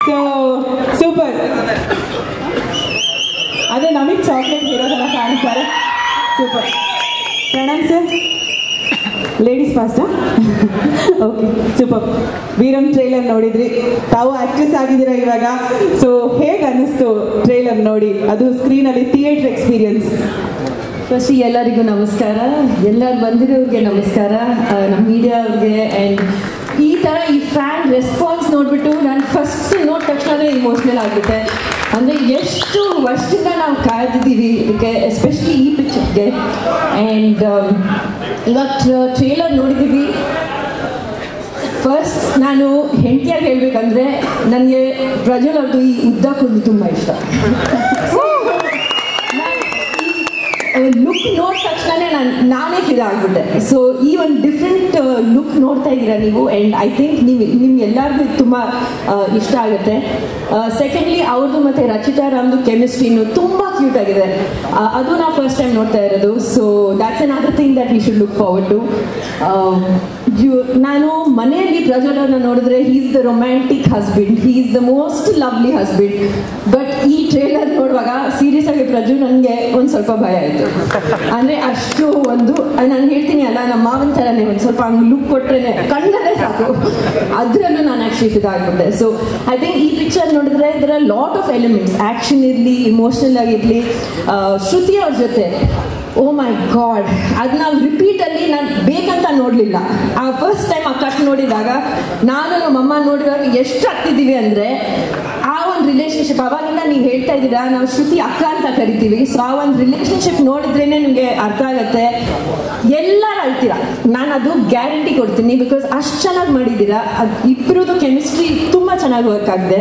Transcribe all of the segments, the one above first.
so super ಅದೇ ನಮಗೆ chocolate hero ಥರ ಕಾಣಿಸ್ತಾರೆ ಸೂಪರ್ ಪ್ರಣಾಮ್ ಸರ್ ಲೇಡೀಸ್ ಫಾಸ್ಟಾ ಓಕೆ ಸೂಪರ್ ವೀರಂ ಟ್ರೈಲರ್ ನೋಡಿದ್ರಿ ತಾವು ಆಕ್ಟ್ರೆಸ್ ಆಗಿದ್ದೀರಾ ಇವಾಗ ಸೊ ಹೇಗೆ ಅನ್ನಿಸ್ತು ಟ್ರೈಲರ್ ನೋಡಿ ಅದು ಸ್ಕ್ರೀನಲ್ಲಿ ಥಿಯೇಟರ್ ಎಕ್ಸ್ಪೀರಿಯನ್ಸ್ ಫಸ್ಟ್ ಎಲ್ಲರಿಗೂ ನಮಸ್ಕಾರ ಎಲ್ಲರೂ ಬಂದಿರೋರಿಗೆ ನಮಸ್ಕಾರ ಆ, ನಮ್ಮ ಮೀಡಿಯಾವ್ರಿಗೆ ಆ್ಯಂಡ್ ಈ ಥರ ಈ ಫ್ಯಾನ್ ರೆಸ್ಪಾನ್ಸ್ ನೋಡಿಬಿಟ್ಟು ನಾನು ಫಸ್ಟ್ ನೋಡಿದ ತಕ್ಷಣವೇ ಇಮೋಷ್ನಲ್ ಆಗುತ್ತೆ ಅಂದರೆ ಎಷ್ಟು ವರ್ಷದಿಂದ ನಾವು ಕಾಯ್ದಿದ್ದೀವಿ ಇದಕ್ಕೆ ಎಸ್ಪೆಷಲಿ ಈ ಪಿಕ್ಚರ್ಗೆ ಆ್ಯಂಡ್ ಇವಾಗ ಟ್ರೇಲರ್ ನೋಡಿದ್ದೀವಿ ಫಸ್ಟ್ ನಾನು ಹೆಂಡತಿಯಾಗಿ ಹೇಳ್ಬೇಕಂದ್ರೆ ನನಗೆ ಪ್ರಜ್ವಲ್ ಅವ್ರದ್ದು ಈ ಉದ್ದ ಕೂದಲು ತುಂಬ ಇಷ್ಟ ಲುಕ್ ನೋಡಿದ ತಕ್ಷಣನೇ ನಾನು ನಾನೇ ಫಿಲ್ ಆಗ್ಬಿಟ್ಟೆ ಸೊ ಈ ಒಂದು ಡಿಫ್ರೆಂಟ್ ಲುಕ್ ನೋಡ್ತಾ ಇದ್ದೀರಾ ನೀವು ಆ್ಯಂಡ್ ಐ ಥಿಂಕ್ ನೀವು ನಿಮ್ಗೆ ಎಲ್ಲರಿಗೂ ಇದು ತುಂಬ ಇಷ್ಟ ಆಗುತ್ತೆ ಸೆಕೆಂಡ್ಲಿ ಅವ್ರದ್ದು ಮತ್ತು ರಚಿತಾ ರಾಮ್ದು ಕೆಮಿಸ್ಟ್ರಿನು ತುಂಬ ಕ್ಯೂಟ್ ಆಗಿದೆ ಆ, ಅದು ನಾವು ಫಸ್ಟ್ ಟೈಮ್ ನೋಡ್ತಾ ಇರೋದು so that's another thing that we should look forward to ನಾನು ಮನೆಯಲ್ಲಿ ಪ್ರಜ್ವಲ್ ಅವ್ರನ್ನ ನೋಡಿದ್ರೆ is the romantic husband he is the most lovely husband but ಈ ಟ್ರೇಲರ್ ನೋಡುವಾಗ ಸೀರಿಯಸ್ ಆಗಿ ಪ್ರಜ್ವಲ್ ನನಗೆ ಒಂದು ಸ್ವಲ್ಪ ಭಯ ಆಯಿತು ಅಂದರೆ ಅಷ್ಟು ಒಂದು ನಾನು ಹೇಳ್ತೀನಿ ಅಲ್ಲ ನಮ್ಮ ಮಾವನ ಥರನೇ ಒಂದು ಸ್ವಲ್ಪ ಹಂಗೆ ಲುಕ್ ಕೊಟ್ರೇನೆ ಕಣ್ಣಲ್ಲೇ ಸಾಕು ಅದರಲ್ಲೂ ನಾನು ಆ್ಯಕ್ಚುಲಿ ಇದಾಗ್ಬಿಟ್ಟೆ ಸೊ ಐ ಥಿಂಕ್ ಈ ಪಿಕ್ಚರ್ ನೋಡಿದ್ರೆ ಇದರ ಲಾಟ್ ಆಫ್ ಎಲಿಮೆಂಟ್ಸ್ ಆ್ಯಕ್ಷನ್ ಇರಲಿ ಇಮೋಷನಲ್ ಆಗಿರಲಿ ಶ್ರುತಿ ಅವ್ರ ಜೊತೆ ಓ ಮೈ ಗಾಡ್ ಅದು ನಾವು ರಿಪೀಟಲ್ಲಿ ನಾನು ಬೇಕಂತ ನೋಡಲಿಲ್ಲ ಆ ಫಸ್ಟ್ ಟೈಮ್ ಆ ಕಟ್ ನೋಡಿದಾಗ ನಾನು ನಮ್ಮಮ್ಮ ನೋಡಿದಾಗ ಎಷ್ಟು ಹತ್ತಿದ್ದೀವಿ ಅಂದರೆ ಆ ಒಂದು ರಿಲೇಶನ್ಶಿಪ್ ಅವಾಗಿಂದ ನೀವು ಹೇಳ್ತಾ ಇದ್ದೀರಾ ನಾವು ಶ್ರುತಿ ಅಕ್ಕ ಅಂತ ಕರಿತೀವಿ ಸೊ ಆ ಒಂದು ರಿಲೇಶನ್ಶಿಪ್ ನೋಡಿದ್ರೇ ನಿಮಗೆ ಅರ್ಥ ಆಗುತ್ತೆ ಎಲ್ಲರೂ ಅಳ್ತೀರಾ ನಾನು ಅದು ಗ್ಯಾರಂಟಿ ಕೊಡ್ತೀನಿ ಬಿಕಾಸ್ ಅಷ್ಟು ಚೆನ್ನಾಗಿ ಮಾಡಿದ್ದೀರಾ ಅದು ಇಬ್ಬರದು ಕೆಮಿಸ್ಟ್ರಿ ತುಂಬ ಚೆನ್ನಾಗಿ ವರ್ಕ್ ಆಗಿದೆ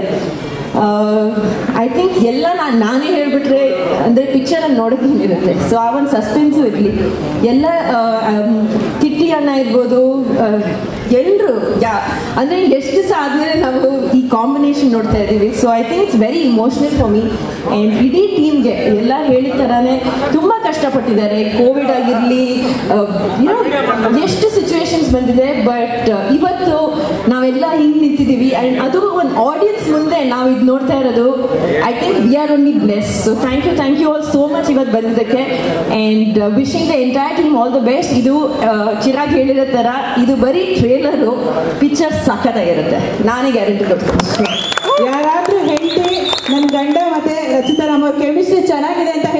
ಐ ಥಿಂಕ್ ಎಲ್ಲ ನಾನು ನಾನೇ ಹೇಳ್ಬಿಟ್ರೆ ಅಂದರೆ ಪಿಕ್ಚರಲ್ಲಿ ನೋಡೋಕೆ ಇರುತ್ತೆ ಸೊ ಆ ಒಂದು ಸಸ್ಪೆನ್ಸು ಇರಲಿ ಎಲ್ಲ ಆ, ಆಮ್, ಕಿಟ್ಟಿ ಅಣ್ಣ ಇರ್ಬೋದು ಎಲ್ಲರೂ ಯಾ ಅಂದರೆ ಎಷ್ಟು ದಿವಸ ಆದಮೇಲೆ ನಾವು ಈ ಕಾಂಬಿನೇಷನ್ ನೋಡ್ತಾ ಇದ್ದೀವಿ so I think it's very emotional for me and ಇಡೀ ಟೀಮ್ಗೆ ಎಲ್ಲ ಹೇಳಿದ ಥರನೇ ತುಂಬ ಕಷ್ಟಪಟ್ಟಿದ್ದಾರೆ ಕೋವಿಡ್ ಆಗಿರಲಿ ಎಷ್ಟು ಸಿಚುವೇಶನ್ಸ್ ಬಂದಿದೆ ಬಟ್ ಇವತ್ತು ನಾವೆಲ್ಲ ಹಿಂಗೆ ನಿಂತಿದ್ದೀವಿ ಆ್ಯಂಡ್ ಅದು ಒಂದು ಆಡಿಯನ್ಸ್ ಮುಂದೆ ನಾವು ಇದು ನೋಡ್ತಾ ಇರೋದು I think we are only bless so thank you thank you all so much ಇವತ್ತು ಬಂದಿದ್ದಕ್ಕೆ and wishing the entire team all the best ಇದು ಆ, ಚಿರಾಗ್ ಹೇಳಿರೋ ಥರ ಇದು ಬರೀ ಟ್ರೇಲರು ಪಿಕ್ಚರ್ ಸಖತ್ತಾಗಿರುತ್ತೆ ನಾನೇ ಗ್ಯಾರಂಟಿ ಕೊಡ್ತೀನಿ ಯಾರಾದ್ರೂ ಹೆಂಡತಿ ನನ್ನ ಗಂಡ ಮತ್ತೆ ರಚಿತಾ ರಾಮ್ ಅವ್ರ ಕೆಮಿಸ್ಟ್ರಿ ಚೆನ್ನಾಗಿದೆ ಅಂತ